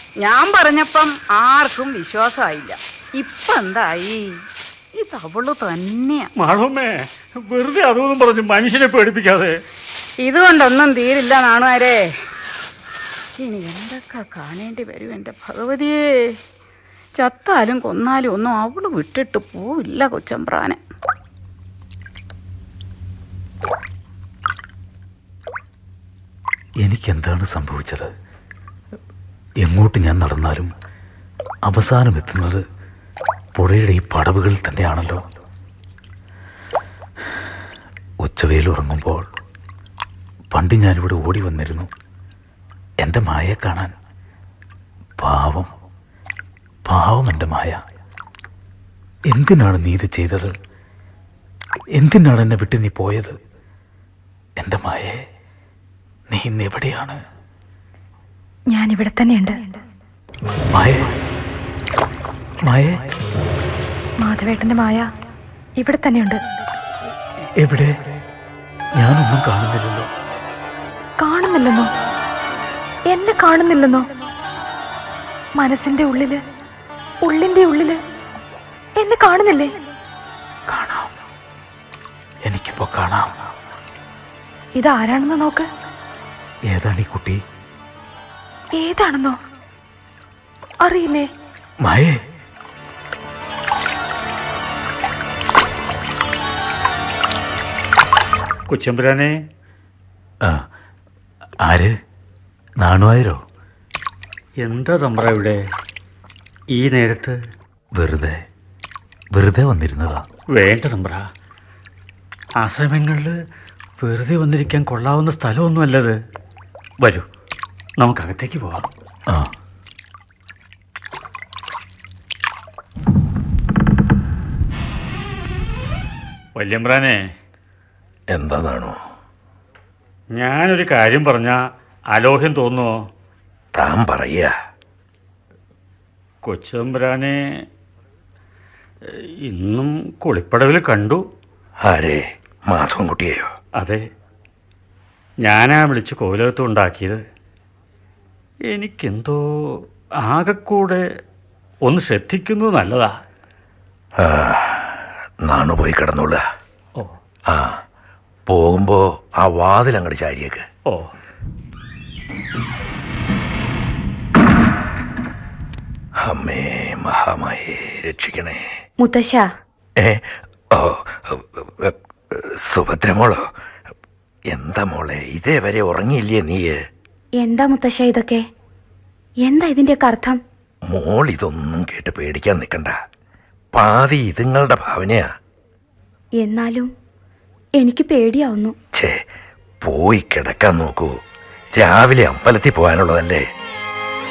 ഞാൻ പറഞ്ഞപ്പം ആർക്കും വിശ്വാസമായില്ല ഇപ്പൊ എന്തായി ഇത് അവള് തന്നെയാ മാളമ്മേ വെറുതെ അതൊന്നും പറഞ്ഞ് മനുഷ്യനെ പേടിപ്പിക്കാതെ ഇതുകൊണ്ടൊന്നും തീരില്ല നാണുമാരെ ഇനി എന്തൊക്കെ കാണേണ്ടി വരും എൻ്റെ ഭഗവതിയെ ചത്താലും കൊന്നാലും ഒന്നും അവള് വിട്ടിട്ട് പോവില്ല കൊച്ചമ്പ്രാനെ എനിക്കെന്താണ് സംഭവിച്ചത് എങ്ങോട്ട് ഞാൻ നടന്നാലും അവസാനം എത്തുന്നത് പുഴയുടെ ഈ പടവുകളിൽ തന്നെയാണല്ലോ ഉച്ചവെയിൽ ഉറങ്ങുമ്പോൾ പണ്ട് ഞാനിവിടെ ഓടി വന്നിരുന്നു എൻ്റെ മായയെ കാണാൻ പാവം പാവം എൻ്റെ മായ എന്തിനാണ് നീ ഇത് ചെയ്തത് എന്തിനാണ് എന്നെ വിട്ട് നീ പോയത് എൻ്റെ മായേ നീ ഇന്ന് എവിടെയാണ് ഞാൻ ഇവിടെ തന്നെയുണ്ട് മായ മായേ മാധവേട്ടന്റെ മായ ഇവിടെ തന്നെയുണ്ട് എവിടെ ഞാനൊന്നും കാണുന്നില്ലല്ലോ കാണുന്നില്ലെന്നോ എന്നെ കാണുന്നില്ലെന്നോ മനസ്സിന്റെ ഉള്ളില് ഉള്ളിന്റെ ഉള്ളില് എന്നെ കാണുന്നില്ലേ കാണാം എനിക്കിപ്പോ കാണാം ഇതാരാണെന്ന് നോക്ക് ഏതാണ് ഈ കുട്ടി ഏതാണെന്നോ അറിയില്ലേ മായേ കൊച്ചമ്പുരാനെ ആ ആര് നാണുവായരോ എന്താ തമ്പ്ര ഇവിടെ ഈ നേരത്ത് വെറുതെ വെറുതെ വന്നിരുന്നതാ വേണ്ട തമ്പ്ര ആശ്രമങ്ങളിൽ വെറുതെ വന്നിരിക്കാൻ കൊള്ളാവുന്ന സ്ഥലമൊന്നുമല്ലത് വരൂ നമുക്കകത്തേക്ക് പോവാം ആ വല്യമ്പ്രാനെ എന്താ നാണു ഞാനൊരു കാര്യം പറഞ്ഞ അലോഹ്യം തോന്നുമോ താൻ പറയുക കൊച്ചമ്പുരാനെ ഇന്നും കുളിപ്പടവിൽ കണ്ടു ആരെ മാധവൻകുട്ടിയെയോ അതെ ഞാനാ വിളിച്ച് കോലകത്ത് ഉണ്ടാക്കിയത് എനിക്കെന്തോ ആകെക്കൂടെ ഒന്ന് ശ്രദ്ധിക്കുന്നത് നല്ലതാ നാണു പോയി കിടന്നോളുക ഓ ആ പോകുമ്പോ ആ വാതിൽ അങ്ങോട്ട് ചാരിയേക്ക് ഓ അമ്മേ മഹാമായെ രക്ഷിക്കണേ മുത്തശ്ശ ഏ ഓ ഏ, സുഭദ്രമോളോ എന്താ മോളെ ഇതേവരെ ഉറങ്ങിയില്ലേ നീയ് എന്താ മുത്തശ്ശ ഇതൊക്കെ എന്താ ഇതിന്റെയൊക്കെ അർത്ഥം മോൾ ഇതൊന്നും കേട്ട് പേടിക്കാൻ നിൽക്കണ്ട പാതി ഇതുങ്ങളുടെ ഭാവനയാ എന്നാലും എനിക്ക് പേടിയാവുന്നു ഛേ പോയി കിടക്കാൻ നോക്കൂ രാവിലെ അമ്പലത്തിൽ പോകാനുള്ളതല്ലേ